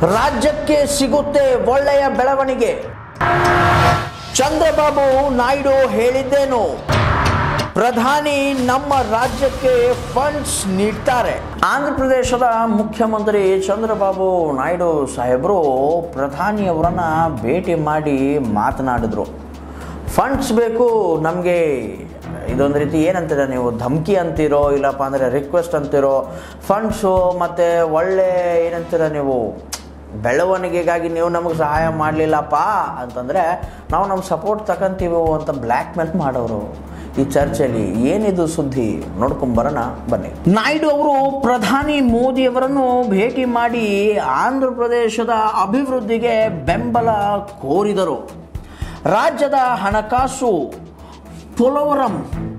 ರಾಜ್ಯಕ್ಕೆ ಸಿಗುತ್ತೆ ಒಳ್ಳೆಯ ಬೆಳವಣಿಗೆ ಚಂದ್ರಬಾಬು ನಾಯ್ಡು ಹೇಳಿದ್ದೇನು ಪ್ರಧಾನಿ ನಮ್ಮ ರಾಜ್ಯಕ್ಕೆ ಫಂಡ್ಸ್ ನೀಡ್ತಾರೆ ಆಂಧ್ರ ಪ್ರದೇಶದ ಮುಖ್ಯಮಂತ್ರಿ ಚಂದ್ರಬಾಬು ನಾಯ್ಡು ಸಾಹೇಬರು ಪ್ರಧಾನಿಯವರನ್ನ ಭೇಟಿ ಮಾಡಿ ಮಾತನಾಡಿದ್ರು ಫಂಡ್ಸ್ ಬೇಕು ನಮಗೆ ಇದೊಂದು ರೀತಿ ಏನಂತೀರ ನೀವು ಧಮಕಿ ಅಂತೀರೋ ಇಲ್ಲಪ್ಪ ಅಂದರೆ ರಿಕ್ವೆಸ್ಟ್ ಅಂತೀರೋ ಫಂಡ್ಸು ಮತ್ತು ಒಳ್ಳೆ ಏನಂತೀರ ನೀವು ಬೆಳವಣಿಗೆಗಾಗಿ ನೀವು ನಮಗೆ ಸಹಾಯ ಮಾಡಲಿಲ್ಲಪ್ಪ ಅಂತಂದರೆ ನಾವು ನಮ್ಮ ಸಪೋರ್ಟ್ ತಗೊಂತೀವಿ ಅಂತ ಬ್ಲ್ಯಾಕ್ ಮೇಲ್ ಮಾಡೋರು ಈ ಚರ್ಚೆಯಲ್ಲಿ ಏನಿದು ಸುದ್ದಿ ನೋಡ್ಕೊಂಬರೋಣ ಬನ್ನಿ ನಾಯ್ಡು ಅವರು ಪ್ರಧಾನಿ ಮೋದಿಯವರನ್ನು ಭೇಟಿ ಮಾಡಿ ಆಂಧ್ರ ಪ್ರದೇಶದ ಅಭಿವೃದ್ಧಿಗೆ ಬೆಂಬಲ ಕೋರಿದರು ರಾಜ್ಯದ ಹಣಕಾಸು ಪೊಲವರಂ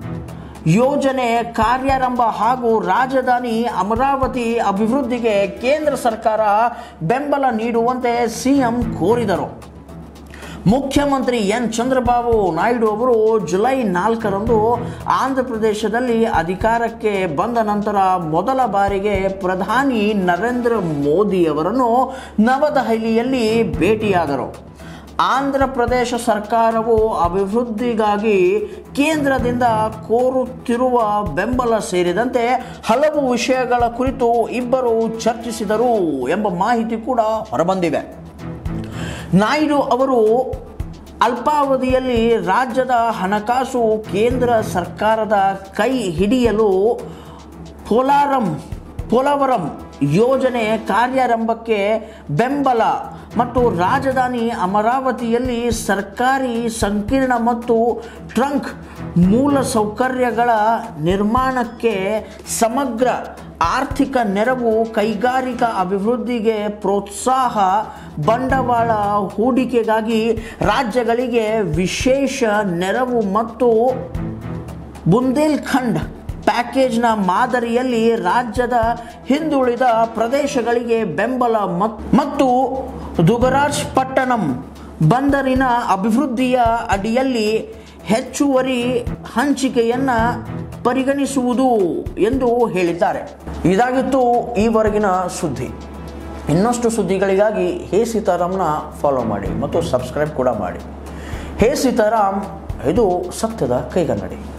ಯೋಜನೆ ಕಾರ್ಯಾರಂಭ ಹಾಗೂ ರಾಜಧಾನಿ ಅಮರಾವತಿ ಅಭಿವೃದ್ಧಿಗೆ ಕೇಂದ್ರ ಸರ್ಕಾರ ಬೆಂಬಲ ನೀಡುವಂತೆ ಸಿಎಂ ಕೋರಿದರು ಮುಖ್ಯಮಂತ್ರಿ ಎನ್ ಚಂದ್ರಬಾಬು ನಾಯ್ಡು ಅವರು ಜುಲೈ ನಾಲ್ಕರಂದು ಆಂಧ್ರ ಪ್ರದೇಶದಲ್ಲಿ ಅಧಿಕಾರಕ್ಕೆ ಬಂದ ನಂತರ ಮೊದಲ ಬಾರಿಗೆ ಪ್ರಧಾನಿ ನರೇಂದ್ರ ಮೋದಿಯವರನ್ನು ನವದೆಹಲಿಯಲ್ಲಿ ಭೇಟಿಯಾದರು ಆಂಧ್ರ ಪ್ರದೇಶ ಸರ್ಕಾರವು ಅಭಿವೃದ್ಧಿಗಾಗಿ ಕೇಂದ್ರದಿಂದ ಕೋರುತ್ತಿರುವ ಬೆಂಬಲ ಸೇರಿದಂತೆ ಹಲವು ವಿಷಯಗಳ ಕುರಿತು ಇಬ್ಬರು ಚರ್ಚಿಸಿದರು ಎಂಬ ಮಾಹಿತಿ ಕೂಡ ಹೊರಬಂದಿವೆ ನಾಯ್ಡು ಅವರು ಅಲ್ಪಾವಧಿಯಲ್ಲಿ ರಾಜ್ಯದ ಹಣಕಾಸು ಕೇಂದ್ರ ಸರ್ಕಾರದ ಕೈ ಹಿಡಿಯಲು ಪೋಲಾರಂ ಪೋಲವರಂ ಯೋಜನೆ ಕಾರ್ಯಾರಂಭಕ್ಕೆ ಬೆಂಬಲ ಮತ್ತು ರಾಜಧಾನಿ ಅಮರಾವತಿಯಲ್ಲಿ ಸರ್ಕಾರಿ ಸಂಕೀರ್ಣ ಮತ್ತು ಟ್ರಂಕ್ ಮೂಲ ಸೌಕರ್ಯಗಳ ನಿರ್ಮಾಣಕ್ಕೆ ಸಮಗ್ರ ಆರ್ಥಿಕ ನೆರವು ಕೈಗಾರಿಕಾ ಅಭಿವೃದ್ಧಿಗೆ ಪ್ರೋತ್ಸಾಹ ಬಂಡವಾಳ ಹೂಡಿಕೆಗಾಗಿ ರಾಜ್ಯಗಳಿಗೆ ವಿಶೇಷ ನೆರವು ಮತ್ತು ಬುಂದೇಲ್ಖಂಡ್ ಪ್ಯಾಕೇಜ್ನ ಮಾದರಿಯಲ್ಲಿ ರಾಜ್ಯದ ಹಿಂದುಳಿದ ಪ್ರದೇಶಗಳಿಗೆ ಬೆಂಬಲ ಮತ್- ಮತ್ತು ದುಗರಾಜ್ ಪಟ್ಟಣಂ ಬಂದರಿನ ಅಭಿವೃದ್ಧಿಯ ಅಡಿಯಲ್ಲಿ ಹೆಚ್ಚುವರಿ ಹಂಚಿಕೆಯನ್ನು ಪರಿಗಣಿಸುವುದು ಎಂದು ಹೇಳಿದ್ದಾರೆ ಇದಾಗಿತ್ತು ಈವರೆಗಿನ ಸುದ್ದಿ ಇನ್ನಷ್ಟು ಸುದ್ದಿಗಳಿಗಾಗಿ ಹೇ ಸೀತಾರಾಮ್ನ ಫಾಲೋ ಮಾಡಿ ಮತ್ತು ಸಬ್ಸ್ಕ್ರೈಬ್ ಕೂಡ ಮಾಡಿ ಹೇ ಸೀತಾರಾಮ್ ಇದು ಸತ್ಯದ ಕೈಗನ್ನಡಿ